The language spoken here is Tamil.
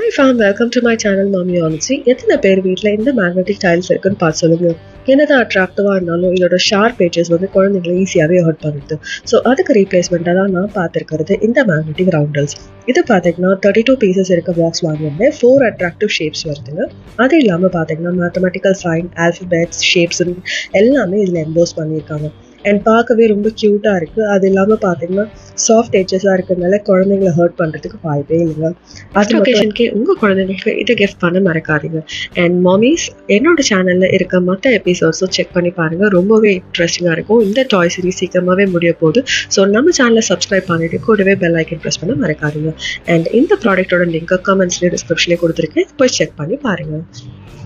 hi fam welcome to my channel மாமி ஆனிச்சி எத்தனை பேர் வீட்டில் இந்த மேக்னெட்டிக் டைல்ஸ் இருக்குன்னு பார்த்து சொல்லுங்க என்னதான் அட்ராக்டிவாக இருந்தாலும் இதோட ஷார்ப் பேஜஸ் வந்து குழந்தைங்களை ஈஸியாகவே ஹர்ட் பண்ணுது ஸோ அதுக்கு ரீப்ளேஸ்மெண்ட்டாக தான் நான் பார்த்துருக்கிறது இந்த மேக்னெட்டிக் ரவுண்டல்ஸ் இது பார்த்தீங்கன்னா தேர்ட்டி டூ பீசஸ் இருக்க பாக்ஸ் வாங்கியிருந்தேன் ஃபோர் அட்ராக்டிவ் ஷேப்ஸ் வருதுங்க அது இல்லாமல் பார்த்தீங்கன்னா மேத்தமெட்டிக்கல் சைன் ஆல்ஃபபெட்ஸ் ஷேப்ஸ் எல்லாமே இதில் எம்போஸ் பண்ணியிருக்காங்க அண்ட் பார்க்கவே ரொம்ப க்யூட்டாக இருக்குது அது இல்லாமல் பார்த்தீங்கன்னா சாஃப்ட் எட்ஜஸாக இருக்கிறதுனால குழந்தைங்கள ஹர்ட் பண்ணுறதுக்கு வாய்ப்பே இல்லைங்க அது ஒகேஷனுக்கு உங்கள் குழந்தைங்களுக்கு இதை கிஃப்ட் பண்ண மறக்காதீங்க அண்ட் மாமிஸ் என்னோட சேனலில் இருக்க மற்ற எபிசோட்ஸும் செக் பண்ணி பாருங்கள் ரொம்பவே இன்ட்ரெஸ்டிங்காக இருக்கும் இந்த டாய் சீரிஸ் சீக்கிரமாகவே முடிய போகுது ஸோ நம்ம சேனலை சப்ஸ்கிரைப் பண்ணிட்டு கூடவே பெல் ஐக்கன் ப்ரெஸ் பண்ண மறக்காதீங்க அண்ட் இந்த ப்ராடக்ட்டோட லிங்க்கை கமெண்ட்ஸ்லேயே டிஸ்கிரிப்ஷன்லேயே கொடுத்துருக்கேன் போய் செக் பண்ணி பாருங்கள்